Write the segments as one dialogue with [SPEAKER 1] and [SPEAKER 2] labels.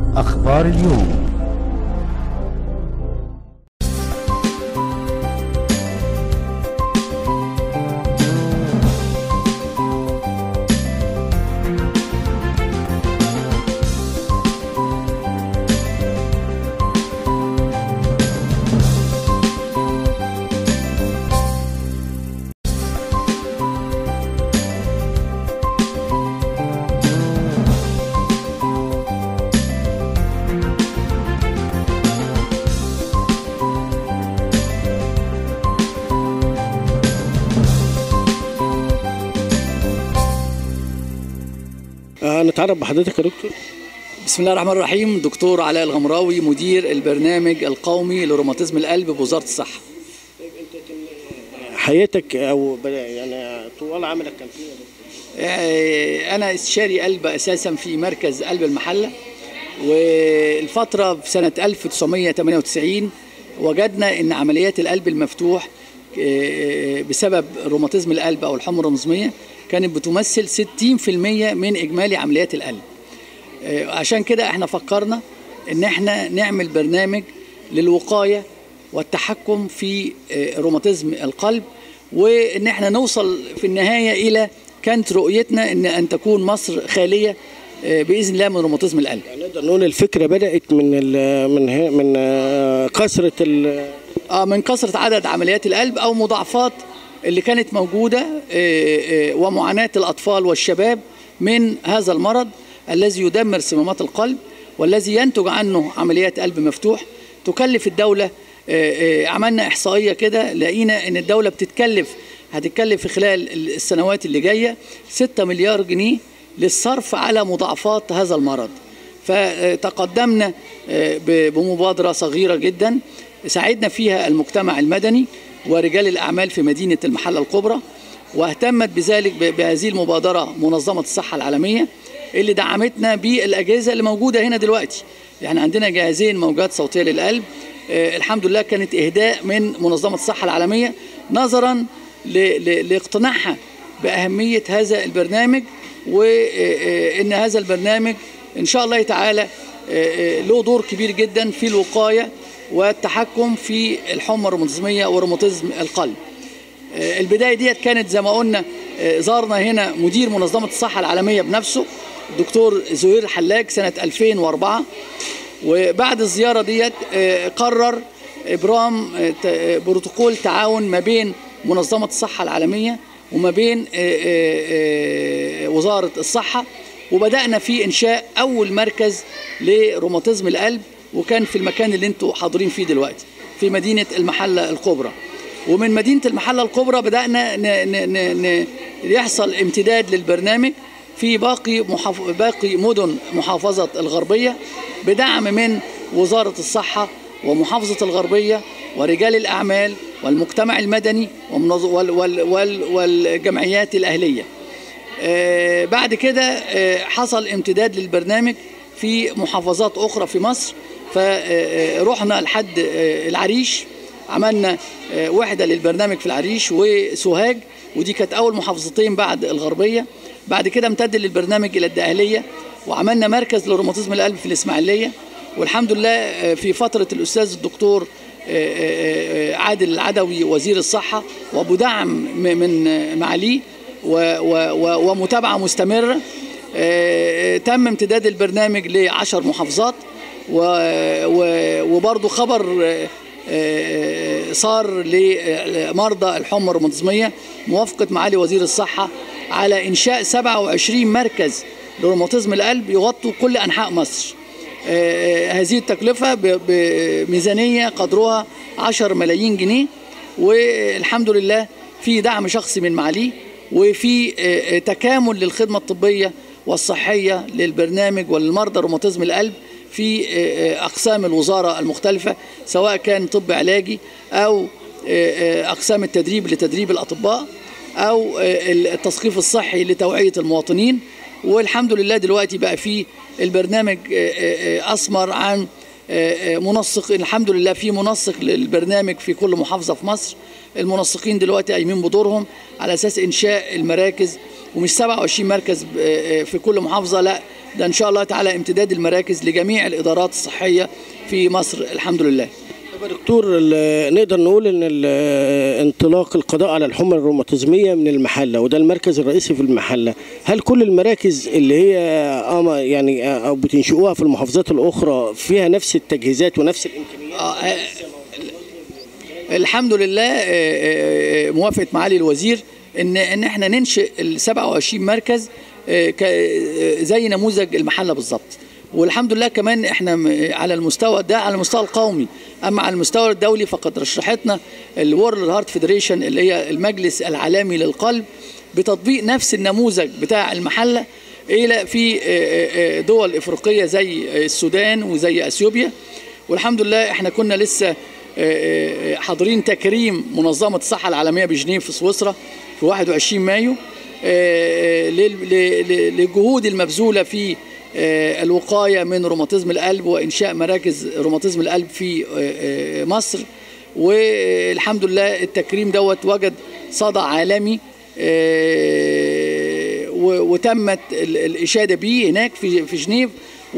[SPEAKER 1] أخبار اليوم
[SPEAKER 2] آه نتعرف بحضرتك يا دكتور
[SPEAKER 3] بسم الله الرحمن الرحيم دكتور علاء الغمراوي مدير البرنامج القومي لروماتيزم القلب بوزارة الصحة
[SPEAKER 2] حياتك او ب- يعني طوال عملك كان فيه يا دكتور؟
[SPEAKER 3] آه، أنا استشاري قلب أساسا في مركز قلب المحلة والفترة في سنة 1998 وجدنا أن عمليات القلب المفتوح آه، بسبب روماتيزم القلب أو الحمى الروماتيزمية كانت بتمثل 60% من إجمالي عمليات القلب آه، عشان كده احنا فكرنا ان احنا نعمل برنامج للوقايه والتحكم في آه، روماتيزم القلب وان احنا نوصل في النهايه الى كانت رؤيتنا ان ان تكون مصر خاليه آه، باذن الله من روماتيزم القلب
[SPEAKER 2] يعني نقدر نقول الفكره بدات من ال من ه- من آه، كثره ال-
[SPEAKER 3] اه من كثره عدد عمليات القلب او مضاعفات اللي كانت موجوده آه، آه، ومعاناه الاطفال والشباب من هذا المرض الذي يدمر صمامات القلب والذي ينتج عنه عمليات قلب مفتوح تكلف الدوله آه، آه، عملنا احصائيه كده لقينا ان الدوله بتتكلف هتتكلف في خلال السنوات اللي جايه 6 مليار جنيه للصرف على مضاعفات هذا المرض فتقدمنا آه، ب- بمبادرة صغيرة جدا ساعدنا فيها المجتمع المدني ورجال الأعمال في مدينة المحلة الكبرى واهتمت بذلك ب- بهذه المبادرة منظمة الصحة العالمية اللي دعمتنا بالأجهزة اللي موجودة هنا دلوقتي يعني عندنا جهازين موجات صوتية للقلب آه، الحمد لله كانت إهداء من منظمة الصحة العالمية نظرا ل- ل- لاقتناعها بأهمية هذا البرنامج وإن هذا البرنامج إن شاء الله تعالى آه، آه، له دور كبير جدا في الوقاية والتحكم في الحمى الروماتيزمية وروماتيزم القلب آه، البداية ديت كانت زي ما قلنا آه، زارنا هنا مدير منظمة الصحة العالمية بنفسه الدكتور زهير حلاج سنة 2004 وبعد الزيارة ديت آه، قرر إبرام آه، ت- آه، بروتوكول تعاون ما بين منظمة الصحة العالمية وما بين آه، آه، آه، وزارة الصحة وبدأنا في إنشاء أول مركز لروماتيزم القلب وكان في المكان اللي انتوا حاضرين فيه دلوقتي في مدينة المحلة الكبرى ومن مدينة المحلة الكبرى بدأنا ن ن ن ن يحصل امتداد للبرنامج في باقي محاف... باقي مدن محافظة الغربية بدعم من وزارة الصحة ومحافظة الغربية ورجال الأعمال والمجتمع المدني ومنظ... وال... وال... وال... والجمعيات الأهلية آه، بعد كده آه، حصل امتداد للبرنامج في محافظات أخرى في مصر فرحنا لحد آه، العريش عملنا آه، وحدة للبرنامج في العريش وسوهاج ودي كانت أول محافظتين بعد الغربية بعد كده امتد للبرنامج إلى الدقهلية وعملنا مركز لروماتيزم القلب في الإسماعيلية والحمد لله آه، في فترة الأستاذ الدكتور آه، آه، آه، عادل العدوي وزير الصحة وبدعم م- من آه، معاليه و- و- و- ومتابعة مستمرة آه، تم امتداد البرنامج لعشر محافظات و- و- وبرضه خبر آه، آه، صار لمرضى الحمى الروماتيزمية موافقة معالي وزير الصحة على إنشاء 27 مركز لروماتيزم القلب يغطوا كل أنحاء مصر آه، هذه التكلفة ب- بميزانية قدرها 10 ملايين جنيه والحمد لله في دعم شخصي من معاليه وفي آه، آه، تكامل للخدمة الطبية والصحية للبرنامج وللمرضى روماتيزم القلب في آه، آه، أقسام الوزارة المختلفة سواء كان طب علاجي أو آه، آه، أقسام التدريب لتدريب الأطباء أو آه، التثقيف الصحي لتوعية المواطنين والحمد لله دلوقتي بقى في البرنامج آه، آه، آه، أثمر عن آه، آه، منسق الحمد لله في منسق للبرنامج في كل محافظة في مصر المنسقين دلوقتي قايمين بدورهم على أساس إنشاء المراكز ومش 27 مركز آه، آه، في كل محافظة لا ده ان شاء الله تعالى امتداد المراكز لجميع الادارات الصحيه في مصر الحمد لله
[SPEAKER 2] طب يا دكتور ال- نقدر نقول ان ال- انطلاق القضاء على الحمى الروماتيزميه من المحله وده المركز الرئيسي في المحله هل كل المراكز اللي هي آه ما- يعني آه، او بتنشئوها في المحافظات الاخرى فيها نفس التجهيزات ونفس الامكانيات
[SPEAKER 3] آه، آه، الحمد لله آه، آه، موافقه معالي الوزير ان ان احنا ننشئ ال 27 مركز آه، ك- آه، زي نموذج المحله بالظبط والحمد لله كمان احنا م- على المستوى ده على المستوى القومي اما على المستوى الدولي فقد رشحتنا الورلد هارت فيدريشن اللي هي المجلس العالمي للقلب بتطبيق نفس النموذج بتاع المحله الى في آه، آه، آه، دول افريقيه زي السودان وزي اثيوبيا والحمد لله احنا كنا لسه آه، آه، حاضرين تكريم منظمة الصحة العالمية بجنيف في سويسرا في 21 مايو آه، لل- ل- ل- للجهود المبذولة في آه، الوقاية من روماتيزم القلب وإنشاء مراكز روماتيزم القلب في آه، آه، مصر والحمد لله التكريم دوت وجد صدى عالمي آه، و- وتمت ال- الإشادة به هناك في في جنيف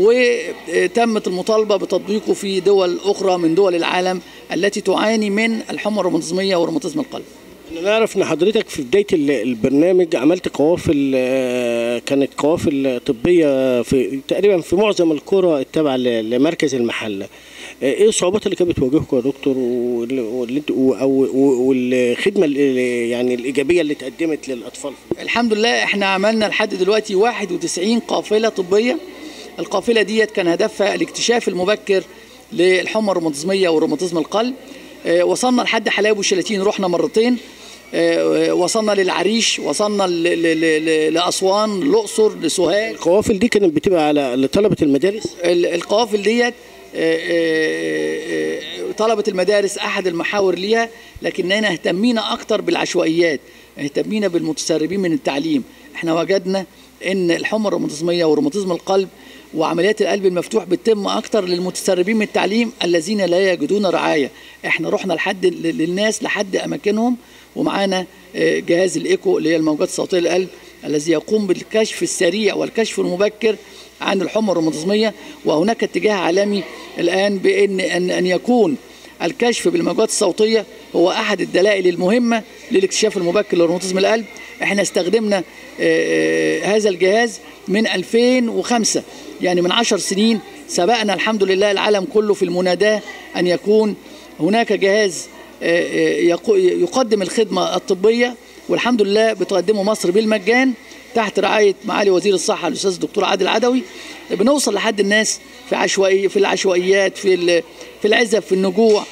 [SPEAKER 3] وتمت المطالبة بتطبيقه في دول أخرى من دول العالم التي تعاني من الحمى الروماتيزمية وروماتيزم القلب
[SPEAKER 2] انا نعرف ان حضرتك في بدايه ال- البرنامج عملت قوافل آه، كانت قوافل طبيه في تقريبا في معظم القرى التابعه ل- لمركز المحله آه، ايه الصعوبات اللي كانت بتواجهكم يا دكتور وال- واللي انت- و- أو- و- والخدمه ال- يعني الايجابيه اللي اتقدمت للاطفال
[SPEAKER 3] الحمد لله احنا عملنا لحد دلوقتي 91 قافلة طبية القافلة ديت كان هدفها الاكتشاف المبكر للحمى الروماتيزمية وروماتيزم القلب اه، وصلنا لحد حلايب وشلاتين رحنا مرتين اه، وصلنا للعريش وصلنا ل- ل- ل- ل- لأسوان الأقصر لسوهاج
[SPEAKER 2] القوافل دي كانت بتبقى على لطلبه المدارس
[SPEAKER 3] ال- القوافل ديت آه، آه، آه، طلبة المدارس أحد المحاور ليها لكننا اهتمينا أكتر بالعشوائيات اهتمينا بالمتسربين من التعليم احنا وجدنا ان الحمى الروماتيزمية وروماتيزم القلب وعمليات القلب المفتوح بتتم اكتر للمتسربين من التعليم الذين لا يجدون رعايه احنا رحنا لحد للناس لحد اماكنهم ومعانا آه، جهاز الايكو اللي هي الموجات الصوتيه للقلب الذي يقوم بالكشف السريع والكشف المبكر عن الحمى الروماتيزميه وهناك اتجاه عالمي الان بان ان ان يكون الكشف بالموجات الصوتيه هو احد الدلائل المهمه للاكتشاف المبكر لروماتيزم القلب احنا استخدمنا آه، آه، هذا الجهاز من 2005 يعني من 10 سنين سبقنا الحمد لله العالم كله في المناداه ان يكون هناك جهاز آه، آه، يقو- يقدم الخدمه الطبيه والحمد لله بتقدمه مصر بالمجان تحت رعايه معالي وزير الصحه الاستاذ الدكتور عادل عدوي بنوصل لحد الناس في عشوائي في العشوائيات في ال- في العزب في النجوع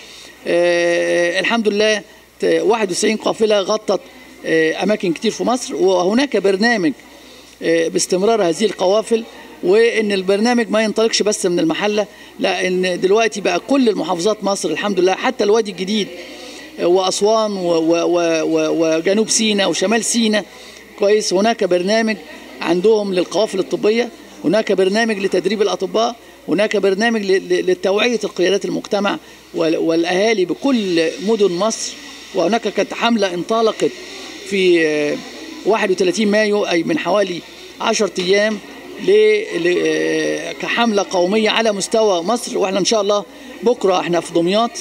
[SPEAKER 3] آه، الحمد لله ت- 91 قافله غطت آه، اماكن كتير في مصر وهناك برنامج آه، باستمرار هذه القوافل وان البرنامج ما ينطلقش بس من المحله لا ان دلوقتي بقى كل المحافظات مصر الحمد لله حتى الوادي الجديد آه، واسوان و- و- و- و- وجنوب سيناء وشمال سيناء كويس هناك برنامج عندهم للقوافل الطبيه هناك برنامج لتدريب الاطباء هناك برنامج ل- ل- لتوعيه القيادات المجتمع وال- والاهالي بكل مدن مصر وهناك كانت حمله انطلقت في آه، 31 مايو اي من حوالي 10 ايام ل- ل- آه، كحمله قوميه على مستوى مصر واحنا ان شاء الله بكره احنا في دمياط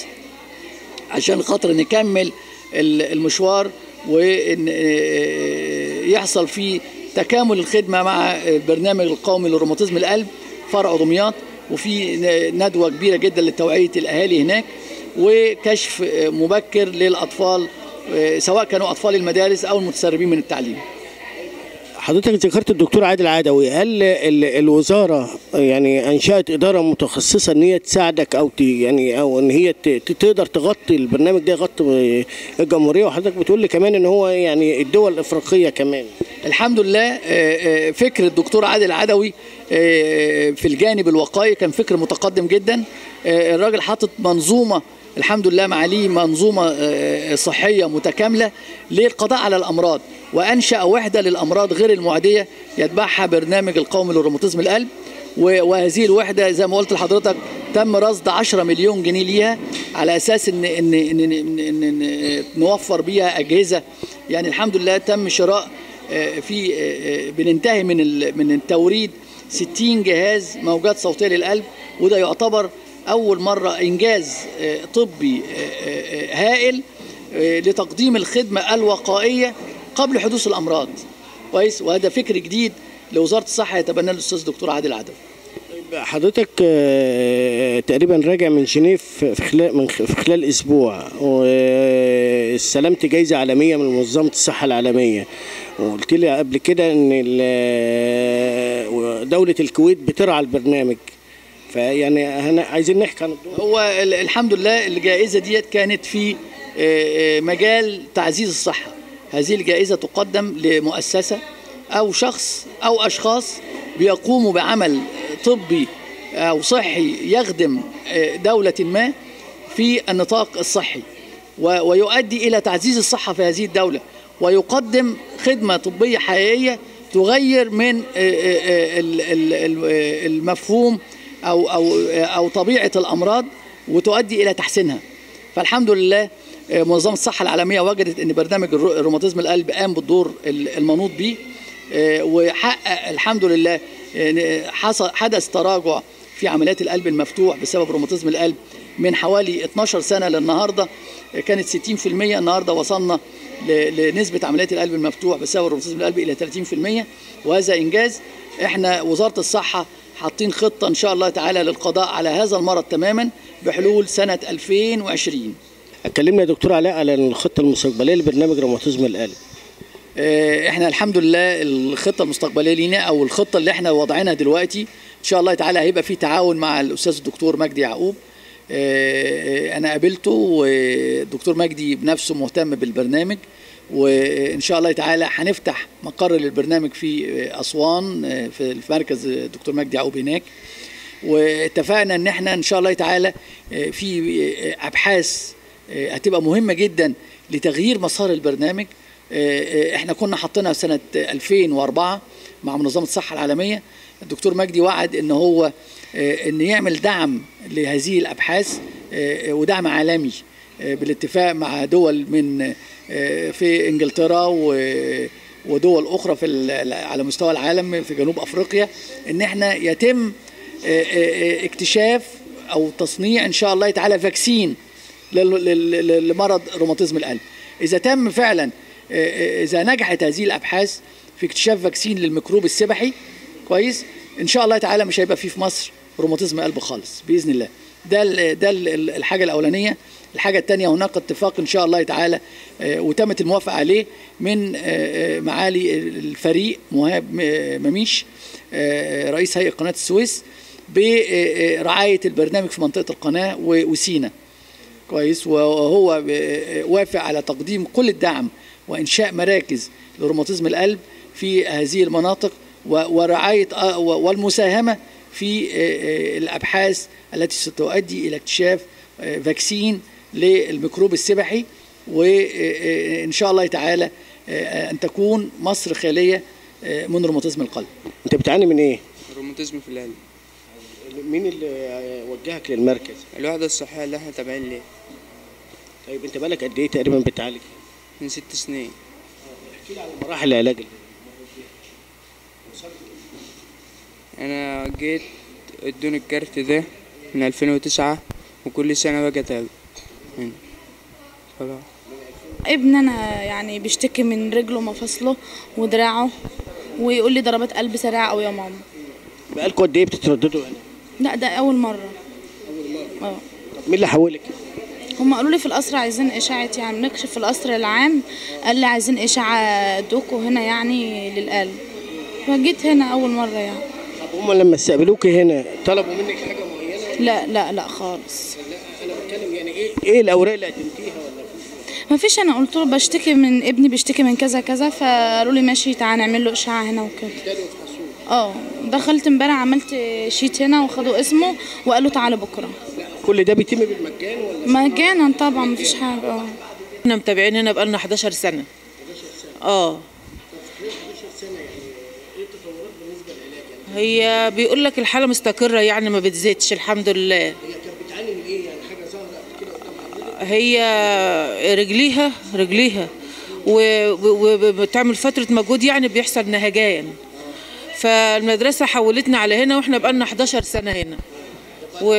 [SPEAKER 3] عشان خاطر نكمل ال- المشوار وان آه، يحصل فيه تكامل الخدمه مع البرنامج القومي لروماتيزم القلب فرع دمياط وفي ن- ندوه كبيره جدا لتوعيه الاهالي هناك وكشف آه، مبكر للاطفال آه، سواء كانوا اطفال المدارس او المتسربين من التعليم
[SPEAKER 2] حضرتك ذكرت الدكتور عادل عدوي هل ال- الوزاره يعني انشات اداره متخصصه ان هي تساعدك او ت يعني او ان هي ت- ت- تقدر تغطي البرنامج ده يغطي الجمهوريه وحضرتك بتقول لي كمان ان هو يعني الدول الافريقيه كمان
[SPEAKER 3] الحمد لله آه، آه، فكر الدكتور عادل عدوي آه، في الجانب الوقائي كان فكر متقدم جدا آه، الراجل حاطط منظومه الحمد لله معاليه منظومه آه، صحيه متكامله للقضاء على الامراض وانشا وحده للامراض غير المعديه يتبعها برنامج القومي للروماتيزم القلب و- وهذه الوحده زي ما قلت لحضرتك تم رصد 10 مليون جنيه ليها على اساس ان ان ان, إن, إن, إن نوفر بيها اجهزه يعني الحمد لله تم شراء آه، في آه، آه، بننتهي من ال- من التوريد 60 جهاز موجات صوتيه للقلب وده يعتبر اول مره انجاز آه، طبي آه، آه، هائل آه، لتقديم الخدمه الوقائيه قبل حدوث الامراض كويس وهذا فكر جديد لوزاره الصحه يتبناه الاستاذ دكتور عادل عدوي
[SPEAKER 2] حضرتك آه، تقريبا راجع من جنيف في خلال من خ- في خلال اسبوع واستلمت جايزه عالميه من منظمه الصحه العالميه وقلت لي قبل كده ان ال- دوله الكويت بترعى البرنامج فيعني هن- عايزين نحكي عن الدور
[SPEAKER 3] هو ال- الحمد لله الجائزة ديت كانت في آه، آه، مجال تعزيز الصحة هذه الجائزة تقدم لمؤسسة أو شخص أو أشخاص بيقوموا بعمل طبي أو صحي يخدم آه، دولة ما في النطاق الصحي و- ويؤدي إلى تعزيز الصحة في هذه الدولة ويقدم خدمة طبية حقيقية تغير من آه، آه، آه، ال- ال- ال- آه، المفهوم أو أو أو طبيعة الأمراض وتؤدي إلى تحسينها فالحمد لله آه، منظمة الصحة العالمية وجدت أن برنامج الرو- الروماتيزم القلب قام بالدور ال- المنوط به آه، وحقق الحمد لله آه، حصل حدث تراجع في عمليات القلب المفتوح بسبب روماتيزم القلب من حوالي 12 سنة للنهاردة آه، كانت 60% النهاردة وصلنا ل- لنسبة عمليات القلب المفتوح بسبب روماتيزم القلب إلى 30% وهذا إنجاز احنا وزارة الصحة حاطين خطة إن شاء الله تعالى للقضاء على هذا المرض تماما بحلول سنة 2020
[SPEAKER 2] اتكلمنا يا دكتور علاء على الخطه المستقبليه لبرنامج روماتيزم القلب
[SPEAKER 3] آه، احنا الحمد لله الخطه المستقبليه لينا او الخطه اللي احنا واضعينها دلوقتي ان شاء الله تعالى هيبقى في تعاون مع الاستاذ الدكتور مجدي يعقوب آه، آه، انا قابلته والدكتور مجدي بنفسه مهتم بالبرنامج وان شاء الله تعالى هنفتح مقر للبرنامج في آه، اسوان آه، في في مركز الدكتور مجدي يعقوب هناك واتفقنا ان احنا ان شاء الله تعالى آه، في آه، ابحاث آه، هتبقى مهمه جدا لتغيير مسار البرنامج آه، آه، احنا كنا حاطينها سنه 2004 مع منظمه الصحه العالميه الدكتور مجدي وعد ان هو آه، ان يعمل دعم لهذه الابحاث آه، آه، ودعم عالمي آه، بالاتفاق مع دول من آه، في انجلترا و- ودول اخرى في ال- على مستوى العالم في جنوب افريقيا ان احنا يتم آه، آه، آه، اكتشاف او تصنيع ان شاء الله تعالى فاكسين لل- لل- لل- لمرض روماتيزم القلب اذا تم فعلا آه، آه، اذا نجحت هذه الابحاث في اكتشاف فاكسين للميكروب السبحي كويس ان شاء الله تعالى مش هيبقى فيه في مصر روماتيزم قلب خالص باذن الله ده ال ده ال الحاجه الاولانيه الحاجه الثانيه هناك اتفاق ان شاء الله تعالى آه، وتمت الموافقه عليه من آه، آه، معالي الفريق مهاب م- مميش آه، رئيس هيئه قناه السويس برعايه البرنامج في منطقه القناه و- وسينا كويس وهو ب- وافق على تقديم كل الدعم وانشاء مراكز لروماتيزم القلب في هذه المناطق و- ورعايه آه، و- والمساهمه في آه، آه، الابحاث التي ستؤدي الى اكتشاف آه، فاكسين للميكروب السبحي وان شاء الله تعالى آه، ان تكون مصر خاليه آه، من روماتيزم القلب
[SPEAKER 2] انت بتعاني من ايه
[SPEAKER 1] الروماتيزم في القلب
[SPEAKER 2] مين اللي وجهك للمركز
[SPEAKER 1] الوحدة الصحية اللي احنا تابعين ليها
[SPEAKER 2] طيب انت بالك قد ايه تقريبا بتعالج
[SPEAKER 1] من ست سنين
[SPEAKER 2] احكي لي على مراحل العلاج اللي-
[SPEAKER 1] انا جيت ادوني الكارت ده من 2009 وكل سنة باجي اتابع يعني خلاص
[SPEAKER 4] ابن انا يعني بيشتكي من رجله ومفاصله ودراعه ويقول لي ضربات قلب سريعه قوي يا ماما
[SPEAKER 2] بقالكوا قد ايه بتترددوا هنا
[SPEAKER 4] لا ده اول مره اه
[SPEAKER 2] طب مين اللي حولك
[SPEAKER 4] هم قالوا لي في القصر عايزين اشاعه يعني نكشف في القصر العام قال لي عايزين اشاعه دوكو هنا يعني للقلب فجيت هنا اول مره يعني
[SPEAKER 2] طب هم لما استقبلوكي هنا طلبوا منك حاجه معينه
[SPEAKER 4] لا لا لا خالص
[SPEAKER 2] لا انا بتكلم يعني ايه ايه الاوراق اللي قدمتيها ولا
[SPEAKER 4] ما فيش انا قلت له بشتكي من ابني بيشتكي من كذا كذا فقالوا لي ماشي تعالى نعمل له اشعه هنا وكده
[SPEAKER 2] ابتدوا يفحصوه
[SPEAKER 4] اه دخلت امبارح عملت شيت هنا وخدوا اسمه وقالوا تعالى بكره
[SPEAKER 2] كل ده بيتم بالمجان ولا
[SPEAKER 4] مجانا طبعا مفيش حاجه اه
[SPEAKER 5] احنا متابعين هنا بقالنا 11 سنة اه هي بيقول لك الحالة مستقرة يعني ما بتزيدش الحمد لله
[SPEAKER 2] هي كانت بتعاني من ايه يعني حاجه ظاهره قبل كده قدام حضرتك
[SPEAKER 5] هي رجليها رجليها و- و- وبتعمل فترة مجهود يعني بيحصل نهجان فالمدرسه حولتنا على هنا واحنا بقالنا 11 سنه هنا و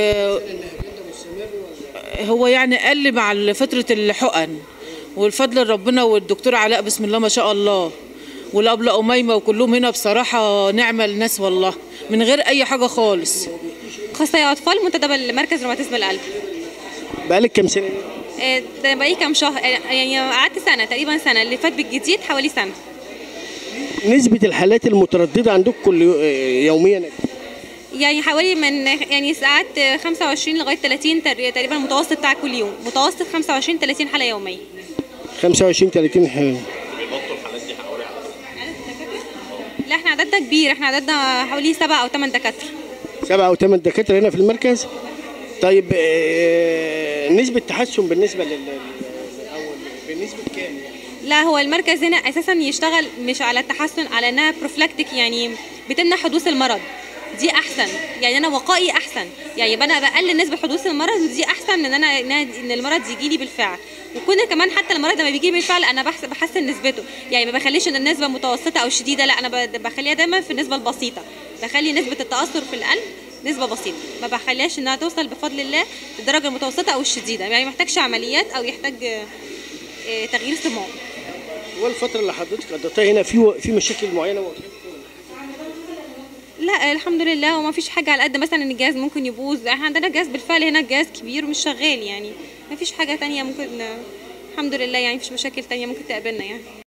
[SPEAKER 5] هو يعني قل مع فتره الحقن والفضل ربنا والدكتور علاء بسم الله ما شاء الله والابله اميمه وكلهم هنا بصراحه نعمه الناس والله من غير اي حاجه خالص
[SPEAKER 6] اخصائي اطفال منتدبه لمركز روماتيزم القلب
[SPEAKER 2] بقالك كام سنه
[SPEAKER 6] آه، ده بقالي كام شهر آه، يعني قعدت سنه تقريبا سنه اللي فات بالجديد حوالي سنه
[SPEAKER 2] نسبه الحالات المتردده عندك كل يو- يوميا
[SPEAKER 6] يعني حوالي من يعني ساعات 25 لغايه 30 تر- تقريبا المتوسط بتاع كل يوم متوسط 25 30 حاله يوميه
[SPEAKER 2] 25 30 حاله
[SPEAKER 6] لا احنا عددنا كبير احنا عددنا حوالي سبع او ثمان دكاتره
[SPEAKER 2] سبعة أو ثمان دكاترة هنا في المركز طيب آه، نسبة تحسن بالنسبة لل للأول بنسبة كام يعني؟
[SPEAKER 6] لا هو المركز هنا اساسا يشتغل مش على التحسن على انها بروفلاكتيك يعني بتمنع حدوث المرض دي احسن يعني انا وقائي احسن يعني يبقى انا بقلل نسبه حدوث المرض ودي احسن من ان انا إنها- ان المرض يجي لي بالفعل وكون كمان حتى المرض لما بيجي بالفعل انا بحس بحسن نسبته يعني ما بخليش ان النسبه متوسطه او شديده لا انا ب- بخليها دايما في النسبه البسيطه بخلي نسبه التاثر في القلب نسبه بسيطه ما بخليهاش انها توصل بفضل الله للدرجه المتوسطه او الشديده يعني ما يحتاجش عمليات او يحتاج آه، آه، تغيير صمام
[SPEAKER 2] هو الفترة اللي حضرتك قضيتها هنا في في مشاكل معينة واجهتكم؟
[SPEAKER 6] لا الحمد لله وما فيش حاجه على قد مثلا ان الجهاز ممكن يبوظ احنا عندنا جهاز بالفعل هنا جهاز كبير ومش شغال يعني ما فيش حاجه تانية ممكن الحمد لله يعني مفيش مشاكل تانية ممكن تقابلنا يعني